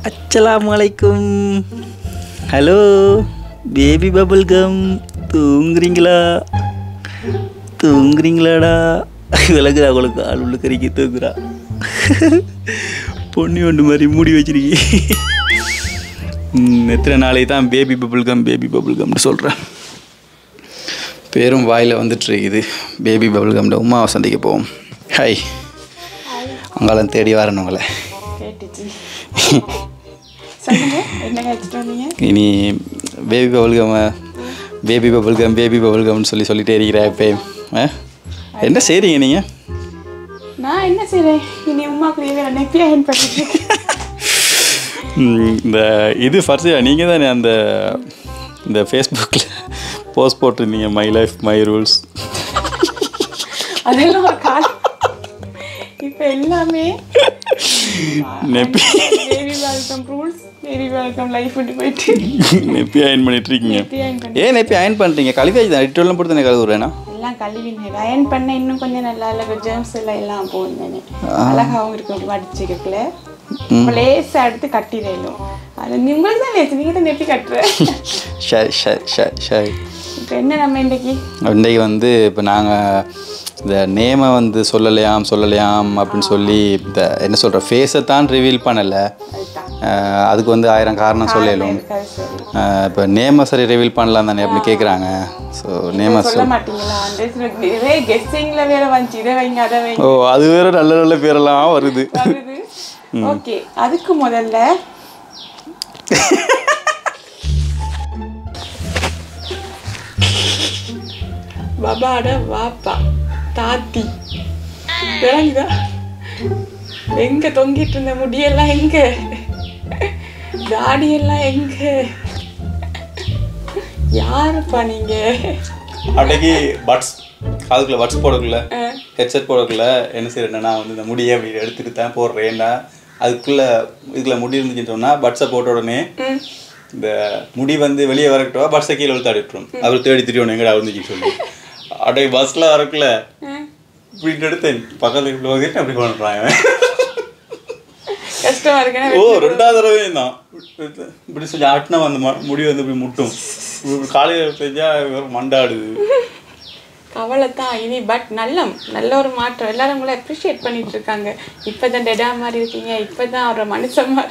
அஸ்ஸலாமலைக்கும் hello baby bubble gum தூங்குறீங்களா தூங்குறீங்களாடா விளக்குதா அவளுக்கு ஆள் உள்ள கறிக்கு தூங்குறா பொண்ணு ஒன்று மாதிரி மூடி வச்சிருக்கி ம், எத்தனை நாளைக்கு தான் baby bubble gum baby bubble கம்னு சொல்கிறேன் பேரும் வாயில் வந்துட்டு இருக்குது பேபி பபுள் கம்ட உமாவை சந்திக்க போவோம் ஹாய் அங்காலம் தேடி வரணும் உங்களை கேட்டுச்சு சொல்லுங்க என்னங்க எடுத்துட்டு வந்தீங்க இனி baby bubblegum baby bubblegum baby பபுல்கம்னு சொல்லி சொல்லிட்டே இருக்கிறேன் இப்போ ஆ என்ன செய்கிறீங்க நீங்கள் நான் என்ன செய்றேன் இனி உமாக்குள்ளேயே வேற நெப்பியா ஹென் பண்ணிட்டு இந்த இது ஃபர்ஸ்ட் நீங்கள் தானே அந்த இந்த ஃபேஸ்புக்கில் போஸ்ட் போட்டிருந்தீங்க மை லைஃப் மை ரூல்ஸ் அதெல்லாம் ஒரு காலம் இப்போ எல்லாமே நெப்பி baby welcome rules baby welcome life விட்டு போயிட்டு நெப்பி அயன் பண்ணிட்டு இருக்கீங்க நெப்பி அயன் பண்ணி ஏன் நெப்பி அயன் பண்ணுறீங்க கழிவாஜ் தான் ரிட்டர்லாம் போட்டு தானே கழுவுறேன்னா எல்லாம் கழுவி அயன் பண்ண இன்னும் கொஞ்சம் நல்லா இல்லை ஜெர்ம்ஸ் எல்லாம் எல்லாம் போகுது அழகாகவும் இருக்கும் அப்படி வடிச்சுக்கல இப்போ லேசாக எடுத்து கட்டிடலும் அது உங்களுக்கு தான் லேசு நீங்கள் தான் நெப்பி கட்டுற ஷாய் ஷாய் ஷாய் ஷாய் இப்போ என்ன நம்ம இன்றைக்கி இன்றைக்கு வந்து இப்போ நாங்கள் இந்த நேமை வந்து சொல்லலையாம் சொல்லலையாம் அப்படின்னு சொல்லி இந்த என்ன சொல்கிற ஃபேஸை தான் ரிவீல் பண்ணலை அதுதான் அதுக்கு வந்து ஆயிரம் காரணம் சொல்லலும் இருக்காது சரி இப்போ நேமை சரி ரிவீல் பண்ணலாம் தானே அப்படின்னு கேட்குறாங்க ஸோ நேமை சொல்ல சொல் மாட்டீங்களா அந்த நிறைய கெஸ்டிங்ல வேற வந்துச்சு இதை வைங்க அதை வைங்க ஓ அது வேற நல்ல நல்ல பேரெல்லாம் வருது வருது ஓகே அதுக்கு முதல்ல பபாட வாப்பா தாத்தி விளங்குதா எங்க தொங்கிட்டு இருந்த முடியெல்லாம் எங்க தாடியெல்லாம் எங்க யாருப்பா நீங்க அன்னைக்கு பட்ஸ் காதுக்குள்ள பட்ஸ் போடக்குள்ள ஹெட்செட் போடக்குள்ள என்ன செய்யறேன்னா வந்து இந்த முடியை அப்படி எடுத்துட்டு தான் போடுறேன்டா அதுக்குள்ள இதுக்குள்ள முடி இருந்துச்சுன்னு சொன்னா பட்ஸை போட்ட உடனே ம். இந்த முடி வந்து வெளியே வரட்டும் பட்ஸை கீழே இழுத்து விட்டுரும் அவர் தேடி திரியோம் எங்கடா வந்துச்சுன்னு சொல்லி அப்படியே பஸ்ல வரக்குள்ள ம். இப்படி எடுத்தேன் பக்கத்துல இப்படி வந்துட்டு அப்படி பண்ணுறான் இவன். கஷ்டமா ஓ இருக்குன்னு ரெண்டாவது தடவை தான் இப்படி சொல்லி ஆட்டினா அந்த ம- முடி வந்து இப்படி முட்டும் இப்படி காலையில் செஞ்சா வெறும் மண்டாடுது கவலை தான் இனி பட் நல்ல நல்ல ஒரு மாற்றம் எல்லாரும் உங்களை அப்ரிஷியேட் பண்ணிட்டு இருக்காங்க இப்பதான் டெடா மாதிரி இருக்கீங்க இப்பதான் ஒரு மனுஷன் மாதிரி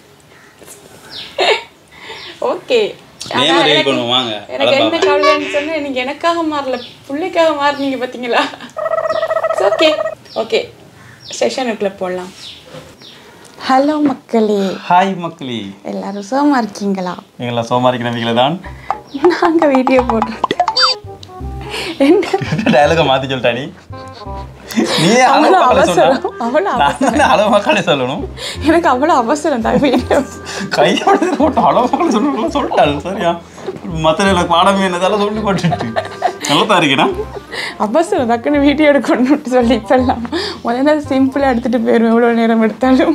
ஓகே நேம ரெடி பண்ணுவோம் வாங்க எனக்கு என்ன கவலைன்னு சொன்னா நீங்க எனக்காக மாறல பிள்ளைக்காக மாறினீங்க பாத்தீங்களா ஓகே ஓகே செஷனுக்குள்ள போடலாம் ஹலோ மக்களே ஹாய் மக்களே எல்லாரும் சுகமா இருக்கீங்களா எங்களெல்லாம் சோமாரிக்கு நம்பிக்கையில் தான் நாங்க வீடியோ போடுறோம் என்ன டயலாக மாற்றி சொல்லிட்டா நீ நீ அவ்வளோ அளவு சொன்னா அவசரம் அவ்வளோ நான் தானே அளவு மக்களே சொல்லணும் எனக்கு அவ்வளோ அவசரம் தான் வீடியோ கையோட போட்டு அளவு மக்களே சொல்லணும் சொல்லிட்டாரு சரியா மற்ற எனக்கு பாடமே என்னதால சொல்லி போட்டுட்டு நல்லா தான் இருக்கேன் அவசரம் டக்குன்னு வீடியோ எடுக்கணும்னு சொல்லி சொல்லலாம் முதல்ல சிம்பிளாக எடுத்துகிட்டு போயிடுவோம் எவ்வளோ நேரம் எடுத்தாலும்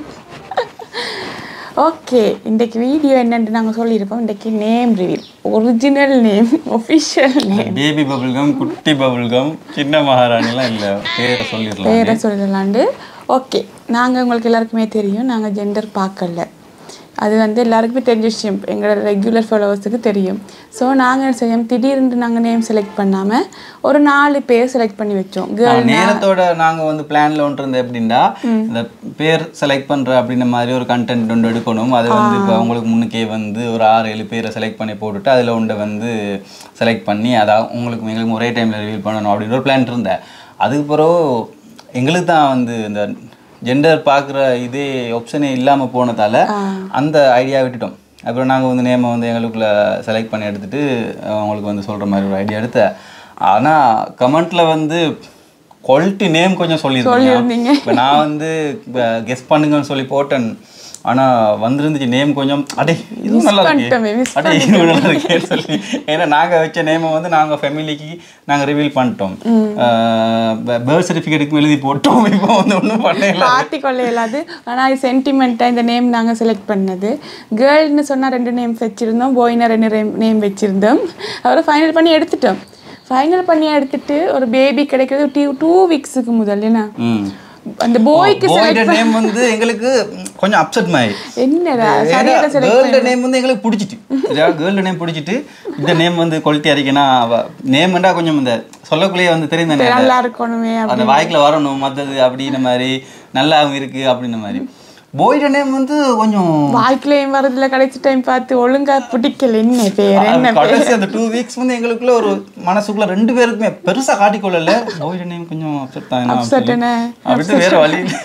ஓகே இன்றைக்கு வீடியோ என்னன்ட்டு நாங்கள் சொல்லியிருப்போம் இன்றைக்கி name reveal original name official name baby bubblegum குட்டி பபுள்கம் சின்ன மகாராணிலாம் இல்லை பேரை சொல்லிடலாம் பேரை சொல்லலாண்டு ஓகே நாங்கள் உங்களுக்கு எல்லாருக்குமே தெரியும் நாங்கள் ஜெண்டர் பார்க்கல அது வந்து எல்லாருக்குமே தெரிஞ்ச விஷயம் எங்களோட ரெகுலர் ஃபாலோவர்ஸுக்கு தெரியும் ஸோ நாங்கள் என்ன செய்யோம் திடீர்னு நாங்கள் நேம் செலக்ட் பண்ணாமல் ஒரு நாலு பேர் செலக்ட் பண்ணி வச்சோம் கேர்ள் நேரத்தோட நாங்க வந்து பிளான்ல ஒன்று இருந்தது எப்படின்னா இந்த பேர் செலக்ட் பண்ற அப்படின்ற மாதிரி ஒரு கண்டென்ட் ஒன்று எடுக்கணும் அது வந்து இப்போ உங்களுக்கு முன்னுக்கே வந்து ஒரு ஆறு ஏழு பேரை செலக்ட் பண்ணி போட்டுட்டு அதுல ஒன்றை வந்து செலக்ட் பண்ணி அதை உங்களுக்கு எங்களுக்கு ஒரே டைம்ல ரிவீல் பண்ணணும் அப்படின்னு ஒரு பிளான் இருந்தேன் அதுக்கு பிறகு எங்களுக்கு தான் வந்து இந்த ஜெண்டர் பார்க்குற இதே ஆப்ஷனே இல்லாமல் போனதால அந்த ஐடியா விட்டுட்டோம் அப்புறம் நாங்கள் வந்து நேமை வந்து எங்களுக்குள்ள செலக்ட் பண்ணி எடுத்துட்டு அஹ், உங்களுக்கு வந்து சொல்கிற மாதிரி ஒரு ஐடியா எடுத்தேன் ஆனால் கமெண்ட்டில் வந்து குவாலிட்டி நேம் கொஞ்சம் சொல்லியிருந்தீங்க இப்போ நான் வந்து கெஸ் பண்ணுங்கன்னு சொல்லி போட்டேன் ஆனால் வந்திருந்துச்சு நேம் கொஞ்சம் அடே இதுவும் நல்லா பண்ணிட்டோமே, இருக்கு miss அடே இதுவும் நல்லா இருக்கேன்னு சொல்லி ஏன்னா நாங்கள் வச்ச நேமை வந்து நாங்கள் ஃபேமிலிக்கு நாங்கள் ரிவீல் பண்ணிட்டோம் பேர்த் சர்டிஃபிகேட்டுக்கு எழுதி போட்டோம் இப்போ வந்து ஒன்றும் பண்ணல மாற்றி கொள்ள இயலாது ஆனால் இது சென்டிமெண்ட்டாக இந்த நேம் நாங்கள் செலக்ட் பண்ணது கேர்ள்னு சொன்னால் ரெண்டு நேம்ஸ் வச்சுருந்தோம் பாய்னா ரெண்டு நேம் வச்சுருந்தோம் அப்புறம் ஃபைனல் பண்ணி எடுத்துட்டோம் ஃபைனல் பண்ணி எடுத்துட்டு ஒரு பேபி கிடைக்கிறது டூ டூ வீக்ஸுக்கு முதல் என்ன ம் அந்த பாய்க்கு போயிட்ட நேம் வந்து எங்களுக்கு கொஞ்சம் அப்செட் மாதிரி என்னடா சரியாக செலக்ட் கேர்ள்ட நேம் வந்து எங்களுக்கு பிடிச்சிட்டு சரியா கேர்ள்ட நேம் பிடிச்சிட்டு இந்த நேம் வந்து குவாலிட்டி அடிக்கனா நேம்ண்டா கொஞ்சம் இந்த சொல்லக்குள்ளேயே வந்து தெரியும் தானே நல்லா இருக்கணுமே அந்த வாய்க்குல வரணும் மற்றது அப்படின்ற மாதிரி நல்லாவும் இருக்கு அப்படின்ற மாதிரி போய்ட நேம் வந்து கொஞ்சம் வாழ்க்கையிலையும் வரதுல கடைசி டைம் பார்த்து ஒழுங்கா பிடிக்கல என்ன பேர் என்ன கடைசி அந்த டூ வீக்ஸ் வந்து எங்களுக்குள்ள ஒரு மனசுக்குள்ள ரெண்டு பேருக்குமே பெருசா காட்டிக்கொள்ளல போய்ட நேம் கொஞ்சம் அப்செட் தான் Upset என்ன? அப்படின்ட்டு வேற வழி இல்ல.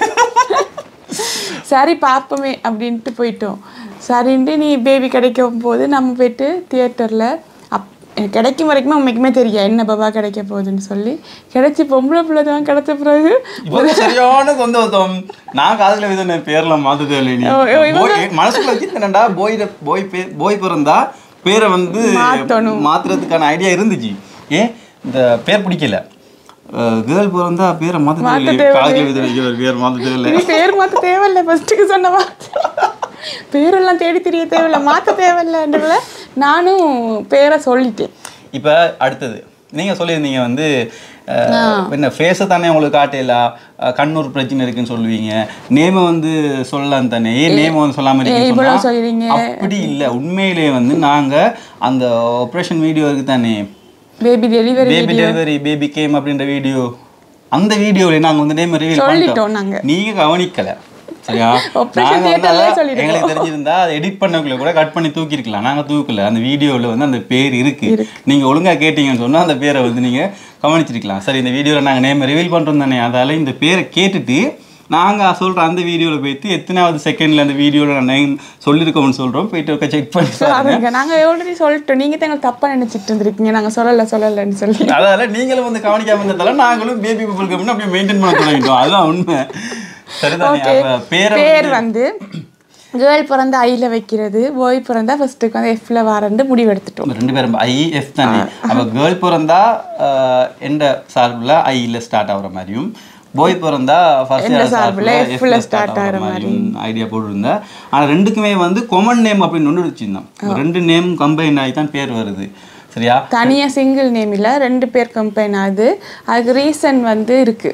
சரி பார்ப்போமே அப்படின்ட்டு போயிட்டோம் சரின்ட்டு நீ பேபி கிடைக்கும் போது நம்ம போயிட்டு தியேட்டரில் அப் கிடைக்கும் வரைக்குமே உண்மைக்குமே தெரியும் என்ன பாபா கிடைக்க போகுதுன்னு சொல்லி கிடைச்சி பொம்பளை பிள்ளை தான் கிடைச்ச பிறகு இவங்க சரியான சந்தோஷம் நான் காதுல வித பேர்ல மாத்ததே இல்லை நீ போய் மனசுக்குள்ள வச்சிருந்தேன்டா போய் போய் பேர் போய் பிறந்தா பேரை வந்து மாத்துறதுக்கான ஐடியா இருந்துச்சு ஏன் இந்த பேர் பிடிக்கல கேர்ள் பிறந்தா பேரை மாத்ததே இல்லை காதுல வித வைக்கிற பேர் மாத்ததே இல்லை நீ பேர் மாற்ற தேவையில்லை ஃபஸ்ட்டுக்கு சொன்னவா பேரெல்லாம் தேடி தெரிய தேவையில்லை மாற்ற தேவையில்லைன்றதுல நானும் பேரை சொல்லிட்டேன் இப்போ அடுத்தது நீங்க சொல்லியிருந்தீங்க வந்து அஹ், என்ன ஃபேஸை தானே உங்களுக்கு காட்டல கண்ணூர் பிரச்சனை இருக்குன்னு சொல்லுவீங்க நேமை வந்து சொல்லலாம் தானே ஏன் நேமை வந்து சொல்லாம இருக்கீங்கன்னு இவ்வளவு சொன்னா, சொல்றீங்க. அப்படி இல்லை உண்மையிலேயே வந்து நாங்க அந்த ஆப்ரேஷன் வீடியோ இருக்கு தானே baby delivery baby delivery baby game அப்படின்ற வீடியோ அந்த வீடியோல நாங்க வந்து நேம் ரிவீல் சொல்லிட்டோம் நாங்க. நீங்க கவனிக்கல சரியா Operation நாங்க வந்து theatreலயே அதான் சொல்லிருக்கோம். எங்களுக்கு தெரிஞ்சிருந்தா அதை எடிட் பண்ணக்குள்ள கூட கட் பண்ணி தூக்கிருக்கலாம் நாங்க தூக்கல அந்த வீடியோல வந்து அந்த பேர் இருக்கு நீங்க ஒழுங்கா கேட்டீங்கன்னு சொன்னா அந்த பேரை வந்து நீங்க கவனிச்சிருக்கலாம் சரி இந்த வீடியோல நாங்க நேம் ரிவீல் பண்றோம் தானே அதால இந்த பேரை கேட்டுட்டு நாங்க சொல்ற அந்த வீடியோல போயிட்டு எத்தனாவது செகண்ட்ல அந்த வீடியோல நான் name சொல்லியிருக்கோம்னு சொல்றோம் போயிட்டு செக் பண்ணி பாருங்க பாருங்க நாங்க ஆல்ரெடி சொல்லிட்டோம் நீங்க தான் எங்களுக்கு தப்பா நினைச்சிட்டு இருந்திருக்கீங்க நாங்க சொல்லல சொல்லலன்னு சொல்லி அதால நீங்களும் வந்து கவனிக்காம இருந்ததால நாங்களும் பேபி பபிள் கம்னு அப்படியே மெயின்டைன் பண்ண தொடங்கிட்டோம் அதுதான் உண்மை சரிதானே ஓகே அப்ப பேரை பேர் வந்து கேர்ள் பிறந்த ஐல வைக்கிறது பாய் பிறந்தா ஃபர்ஸ்ட்டுக்கு வந்து எஃப்ல வாரண்டு முடிவு எடுத்துட்டோம் ரெண்டு பேரும் ஐ எஃப் தானே அப்ப கேர்ள் பிறந்தா ஆஹ், எந்த சார்புல ஐல ஸ்டார்ட் ஆகுற மாதிரியும் பாய் பிறந்தா ஃபர்ஸ்ட் சார்புல எஃப்ல ஸ்டார்ட் ஆகுற மாதிரியும் ஐடியா போட்டுருந்தா ஆனா ரெண்டுக்குமே வந்து கொமன் நேம் அப்படின்னு ஒன்று வச்சிருந்தோம் ரெண்டு நேம் கம்பைன் ஆகி தான் பேர் வருது சரியா தனியா சிங்கிள் நேம் இல்ல ரெண்டு பேர் கம்பைன் ஆகுது அதுக்கு ரீசன் வந்து இருக்கு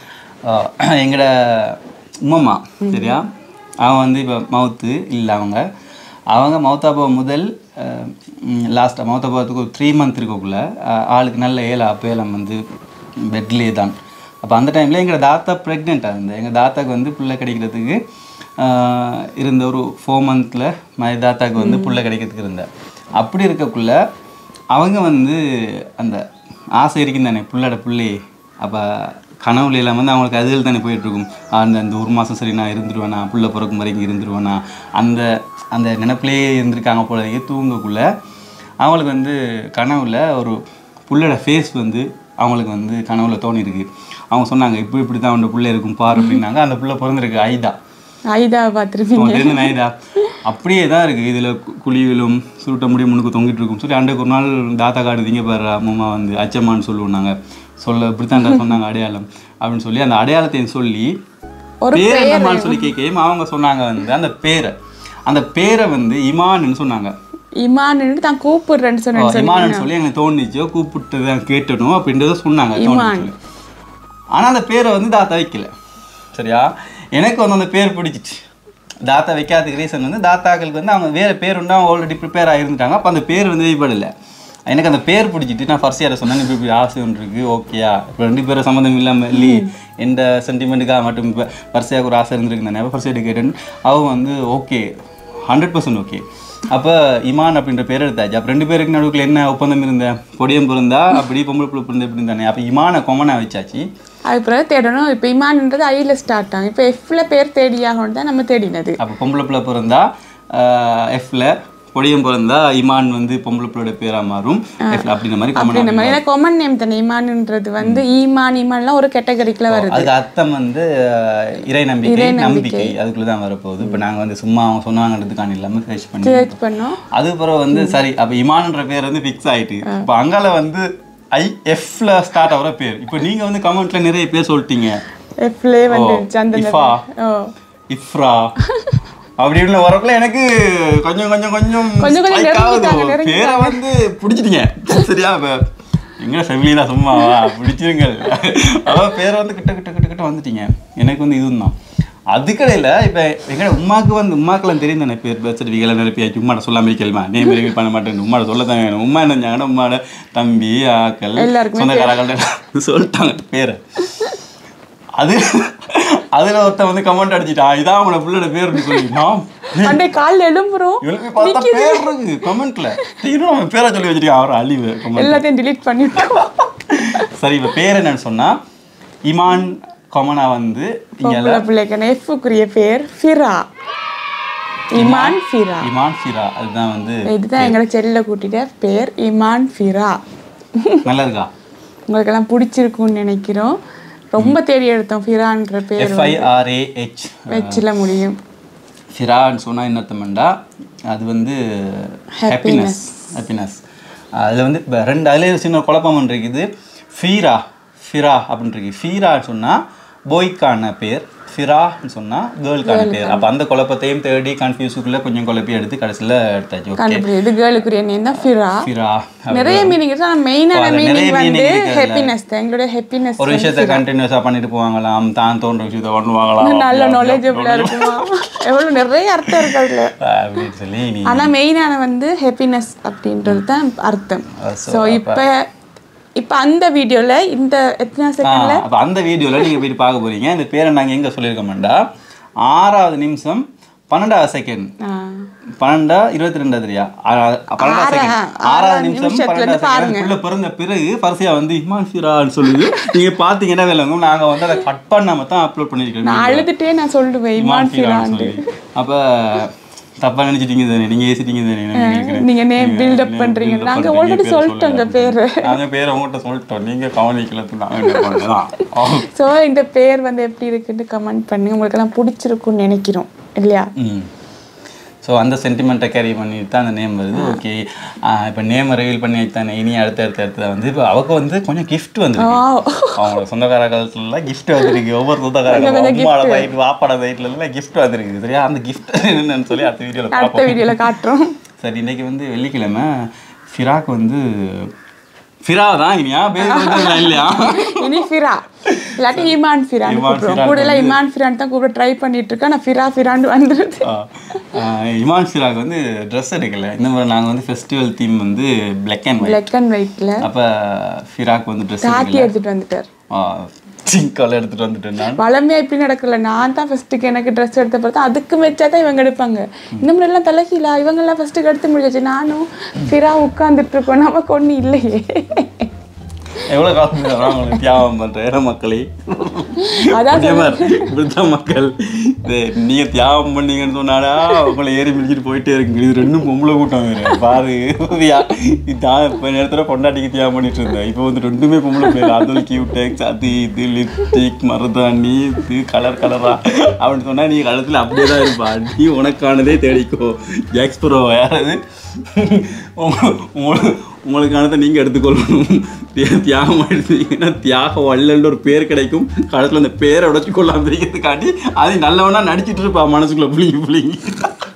ஆஹ் எங்கட உம்மம்மா சரியா அவன் வந்து இப்போ மவுத்து இல்லை அவங்க அவங்க மவுத்தாப்பா முதல் லாஸ்ட்டாக மவுத்தாப்பாத்துக்கு ஒரு த்ரீ மந்த் இருக்கக்குள்ள ஆஹ் ஆளுக்கு நல்ல ஏழை அப்போ ஏலம் வந்து பெட்லேயே தான் அப்போ அந்த டைமில் எங்கள் தாத்தா ப்ரெக்னெண்ட்டாக இருந்தது எங்கள் தாத்தாக்கு வந்து பிள்ளை கிடைக்கிறதுக்கு ஆஹ் இருந்த ஒரு ஃபோர் மந்தில் மாதிரி தாத்தாக்கு வந்து பிள்ளை கிடைக்கிறதுக்கு இருந்தேன் அப்படி இருக்கக்குள்ள அவங்க வந்து அந்த ஆசை இருக்கும் தானே புள்ளோட பிள்ளை அப்போ கனவுல எல்லாம் வந்து அவங்களுக்கு அதுகள் தானே போயிட்டு இருக்கும் அந்த அந்த ஒரு மாதம் சரி நான் இருந்துருவேனா புள்ள பிறக்கும் வரைக்கும் இருந்துருவேனா அந்த அந்த நினப்பிலேயே இருந்திருக்காங்க போல இருக்கு, தூங்கக்குள்ள அவங்களுக்கு வந்து கனவுல ஒரு புள்ளோட ஃபேஸ் வந்து அவங்களுக்கு வந்து கனவுல தோணிருக்கு அவங்க சொன்னாங்க இப்படி இப்படி தான் அவனோட புள்ள இருக்கும் பாரு அப்படின்னாங்க அந்த புள்ள பிறந்திருக்கு ஐதா ஐதா பார்த்துருப்பீங்க உனக்கு தெரிஞ்ச நாய்தா அப்படியே தான் இருக்குது இதில் குழிகளும் சுருட்ட முடி முன்னுக்கு தொங்கிட்டு இருக்கும் சொல்லி அன்றைக்கு ஒரு நாள் தாத்தா காடுதீங்க பாரு அம்மா வந்து அச்சம்மான்னு சொல்லுவோம் நாங்கள் சொல்ல இப்படித்தான்டா சொன்னாங்க அடையாளம் அப்படின்னு சொல்லி அந்த அடையாளத்தையும் சொல்லி ஒரு பேர் என்னம்மான்னு சொல்லி கேட்கவும் அவங்க சொன்னாங்க வந்து அந்த பேரை அந்த பேரை வந்து இமான்னு சொன்னாங்க இமான்னு தான் கூப்பிடுறேன்னு சொன்னேன் சொல்லி இமான்னு சொல்லி எனக்கு தோணுச்சோ கூப்பிட்டு தான் கேட்டணும் அப்படின்றத சொன்னாங்க தோணுச்சு ஆனால் அந்த பேரை வந்து தாத்தா வைக்கல சரியா எனக்கு வந்து அந்த பேர் பிடிச்சிச்சு தாத்தா வைக்காததுக்கு ரீசன் வந்து தாத்தாக்களுக்கு வந்து அவங்க வேறு பேர் உண்டு அவங்க ஆல்ரெடி ப்ரிப்பேர் ஆகிருந்துட்டாங்க அப்போ அந்த பேர் வந்து வெளிப்படலை எனக்கு அந்த பேர் பிடிச்சிட்டு நான் ஃபர்ஸ்ட் யாரை சொன்னேன் இப்படி இப்படி ஆசை ஒன்று இருக்குது ஓகேயா இப்போ ரெண்டு பேரும் சம்மந்தம் இல்லாமல் இல்லை எந்த சென்டிமெண்ட்டுக்காக மட்டும் இப்போ ஃபர்ஸ்டியாக ஒரு ஆசை இருந்திருக்கு தானே ஃபர்ஸ்ட் கேட்டேன் அவங்க வந்து ஓகே ஹண்ட்ரட் பர்சன்ட் ஓகே அப்போ இமான் அப்படின்ற பேர் எடுத்தாச்சு அப்போ ரெண்டு பேருக்கு நடுவுக்குள்ள என்ன ஒப்பந்தம் இருந்த பொடியம் பிறந்தா அப்படி பொம்பளை பிள்ளை பிறந்த இப்படி தானே அப்போ இமானை கொமனை வச்சாச்சு அது பிறகு தேடணும் இப்போ இமான்ன்றது ஐல ஸ்டார்ட் ஆகும் இப்போ எஃப்ல பேர் தேடியாகணும் தான் நம்ம தேடினது அப்போ பொம்பளை பிள்ளை பிறந்தா எஃப்ல பொடியம் பிறந்தா இமான் வந்து பொம்பளை பிள்ளையோட பேரா மாறும் எஃப்ல அப்படின்ற மாதிரி இந்த கொமன் மாதிரி எனக்கு கொமன் நேம் தானே இமான்ன்றது வந்து ஈமான் இமான்லாம் ஒரு கேட்டகரிக்குள்ள வருது அதுக்கு அர்த்தம் வந்து அஹ், இறை நம்பிக்கை நம்பிக்கை அதுக்குள்ள தான் வரப்போகுது இப்போ நாங்கள் வந்து சும்மா அவங்க சொன்னாங்கன்றதுக்கான இல்லாமல் சர்ச் பண்ணி சர்ச் பண்ணோம் அது பிறகு வந்து சரி அப்போ இமான்ன்ற பேர் வந்து ஃபிக்ஸ் ஆயிட்டு இப்போ அங்கால வந்து ஐ எஃப்ல ஸ்டார்ட் ஆகிற பேர் இப்போ நீங்க வந்து கமெண்ட்ல நிறைய பேர் சொல்லிட்டீங்க எஃப்லே வந்துருச்சு அந்த இஃபா ஓ இஃப்ரா அப்படி இப்படின்னு வரக்குள்ள எனக்கு கொஞ்சம் கொஞ்சம் கொஞ்சம் கொஞ்சம் கொஞ்சம் strike ஆகுது. நெருங்கிட்டாங்க, நெருங்கிட்டாங்க. பேரை வந்து பிடிச்சிட்டீங்க சரியா இப்போ எங்க செவிலியா சும்மாவா பிடிச்சிருங்க அதான் பேரை வந்து கிட்ட கிட்ட கிட்ட கிட்ட வந்துட்டீங்க எனக்கு வந்து இதுவும் தான் அது கடையில் இப்போ எங்கட உமாக்கு வந்து உமாக்கெல்லாம் தெரியும் தானே பேர் பர்த் சர்டிஃபிகேட் நிரப்பியாச்சு உமாட சொல்லாம இருக்கலுமா நேம் ரிவீல் பண்ண மாட்டேன் உமாட சொல்ல தான் வேணும் உமா என்ன செஞ்சாங்கன்னா உமாட தம்பி ஆக்கள் எல்லாருக்குமே சொந்தக்காரர்கள் சொல்லிட்டாங்க பேரை அது அதுல ஒருத்தன் வந்து கமெண்ட் அடிச்சிட்டான் இதான் அவனோட பிள்ளையோட பேர்னு சொல்லி நான் அண்டே காலில் எழும்புறோம் எழுப்பி பார்த்தா பேர் இருக்கு கமெண்ட்ல இன்னும் அவன் பேரை சொல்லி வச்சிருக்கான் அவர் அழிவு கமெண்ட் எல்லாத்தையும் delete பண்ணிட்டோம் சரி இப்போ பேர் என்னன்னு சொன்னா இமான் கொமனா வந்து இங்க பொம்பளை பிள்ளைக்கான எஃப்க்குரிய பேர் ஃபிரா இமான் ஃபிரா இமான் ஃபிரா அதுதான் வந்து இதுதான் எங்களை செல்ல கூட்டிட்ட பேர் இமான் ஃபிரா நல்லா இருக்கா உங்களுக்கெல்லாம் பிடிச்சிருக்கும்னு நினைக்கிறோம் ரொம்ப தேடி எடுத்தோம் ஃபிரான்ற பேர் எஃப்ஐஆர்ஏஹெச் வச்சில முடியும் ஃபிரான்னு சொன்னால் என்ன அர்த்தம்டா அது வந்து ஹாப்பினஸ் ஹாப்பினஸ் அதில் வந்து இப்போ ரெண்டு அதில் சின்ன குழப்பம் ஒன்று இருக்குது ஃபீரா ஃபிரா அப்படின்னு இருக்கு ஃபீரான்னு சொன்னால் பாய்க்கான பேர் ஃபிரான்னு சொன்னால் கேர்ளுக்கான பேர் அப்போ அந்த குழப்பத்தையும் தேடி கன்ஃபியூஸுக்குள்ளே கொஞ்சம் குழப்பி எடுத்து கடைசியில் எடுத்தாச்சு ஓகே கண்டுபிடி இது கேர்ளுக்குரிய நேம் தான் ஃபிரா ஃபிரா நிறைய மீனிங் இருக்கு ஆனால் மெயினான அதுல நிறைய மீனிங் வந்து meaning இருக்கு அதுல. ஹாப்பினஸ் தான் எங்களுடைய ஹாப்பினஸ் ஒரு விஷயத்தை கண்டினியூஸாக பண்ணிட்டு போவாங்களாம் தான் தோன்ற விஷயத்தை பண்ணுவாங்களாம் நல்ல நாலேஜபிளாக இருக்குமா எவ்வளோ நிறைய அர்த்தம் இருக்கு அதுல அப்படின்னு சொல்லி நீ ஆனா மெயினான வந்து ஹாப்பினஸ் அப்படின்றது தான் அர்த்தம் ஸோ இப்போ இப்போ அந்த வீடியோல இந்த எத்தனை செகண்ட்ல அப்போ அந்த வீடியோவில் நீங்கள் போயிட்டு பார்க்க போறீங்க இந்த பேரை நாங்கள் எங்கே சொல்லியிருக்கோம்டா ஆறாவது நிமிஷம் பன்னெண்டாவது செகண்ட் பன்னெண்டா இருபத்தி ரெண்டா தெரியா பன்னெண்டாவது செகண்ட் ஆறாவது நிமிஷம் பன்னெண்டாவது செகண்ட் உள்ள பிறந்த பிறகு பரிசையா வந்து இமான் ஃபிரான்னு சொல்லுது நீங்க பாத்தீங்கன்னா விளங்கும் நாங்க வந்து அதை கட் பண்ணாம தான் அப்லோட் பண்ணிருக்கோம் நான் அழுதுட்டே நான் சொல்லுவேன் இமான் இமான் ஃபிரான்னு ஃபிரான்ட்டு சொல்லி அப்ப தப்பா நினைச்சிட்டீங்க தானே நீங்க ஏசிட்டீங்க தானே நான் நினைக்கிறேன். நீங்க நேம் நீங்க பில்டப் name பண்றீங்க build up நாங்க பண்றீங்க, ஆல்ரெடி பேர் சொல்லிட்டோங்க சொல்லல. பேரு நாங்க பேரை உங்கள்கிட்ட சொல்லிட்டோம் நீங்க கவனிக்கல நாங்க என்ன பண்ணலாம் ஸோ இந்த பேர் வந்து எப்படி இருக்குன்னு கமெண்ட் பண்ணுங்க உங்களுக்கு எல்லாம் பிடிச்சிருக்கும்னு நினைக்கிறோம் இல்லையா ம் ஸோ அந்த சென்டிமெண்ட்டை கேரி பண்ணிட்டு தான் அந்த நேம் வருது ஓகே இப்போ நேம் ரிவீல் பண்ணி வைத்தானே இனி அடுத்த அடுத்த அடுத்த வந்து இப்போ அவக்கு வந்து கொஞ்சம் கிஃப்ட் வந்துருக்கு அவங்களோட சொந்தக்கார காலத்துலலாம் கிஃப்ட் வந்திருக்கு ஒவ்வொரு சொந்தக்காரங்க அம்மாவோட சைடு வாப்பாட சைட்லலாம் கிஃப்ட் வந்திருக்கு சரியா அந்த கிஃப்ட் என்னன்னு சொல்லி அடுத்த வீடியோவில் அடுத்த பார்ப்போம் வீடியோல காட்டுறோம் சரி இன்னைக்கு வந்து வெள்ளிக்கிழமை ஃபிராக் வந்து ஃபிரா தான் இனியா பேர் வந்து இல்லையா இனி ஃபிரா இல்லாட்டி இமான் ஃபிரான் இமான் கூப்பிடுறோம் ஃபிரான் கூட இமான் ஃபிரான் தான் கூப்பிட ட்ரை பண்ணிட்டு இருக்கேன் நான் ஃபிரா ஃபிரான் வந்துருது ஆ, ஆ, இமான் ஃபிராக் வந்து ட்ரெஸ் எடுக்கல இந்த மாதிரி நாங்கள் வந்து ஃபெஸ்டிவல் தீம் வந்து black and white black and ஒயிட்ல அப்போ ஃபிராக் வந்து ட்ரெஸ் காக்கி எடுத்துட்டு வந்துட்டார் சிங்கால் எடுத்துட்டு வந்துட்டேன் நான் வளமையா இப்படி நடக்கல நான் தான் ஃபர்ஸ்ட்டுக்கு எனக்கு ட்ரெஸ் எடுத்த பார்த்தா அதுக்கு மெச்சா தான் இவங்க எடுப்பாங்க இந்த மாதிரி எல்லாம் தலைகீழா இவங்க எல்லாம் ஃபர்ஸ்ட்டுக்கு எடுத்து முடிச்சாச்சு நானும் ஃபிரா உட்காந்துட்டு இருக்கோம் நமக்கு ஒன்றும் இல்லையே எவ்வளோ காசு தரான் உங்களுக்கு தியாகம் பண்ணுற மக்களே அதான் இதே மாதிரி இப்படிதான் மக்கள் இது நீங்க தியாகம் பண்ணீங்கன்னு சொன்னாடா உங்களை ஏறி மிதிச்சிட்டு போயிட்டே இருக்கு இது ரெண்டும் பொம்பளை கூட்டம் வேறு பாரு யா, இதான் இப்போ நேரத்தில் பொண்டாட்டிக்கு தியாகம் பண்ணிட்டு இருந்தேன் இப்போ வந்து ரெண்டுமே பொம்பளை பிள்ளை அதுல கியூடெக்ஸ் அது இது லிப்ஸ்டிக் மருதாணி இது கலர் கலரா அப்படின்னு சொன்னா நீ கழுத்துல அப்படியே தான் இருப்பா நீ உனக்கானதே தேடிக்கோ ஜாக்ஸ்பரோ யாராவது உங்க- உங்க- உங்களுக்கானதை நீங்கள் எடுத்துக்கொள்ளணும் தியா- தியாகம் எடுத்தீங்கன்னா தியாக வள்ளல்னு ஒரு பேர் கிடைக்கும் கடைசியில் அந்த பேரை உடச்சி கொள்ளாம இருக்கிறதுக்காண்டி அது நல்லவனா நடிச்சிட்டு இருப்பா மனசுக்குள்ள புளிங்கி புளிங்கி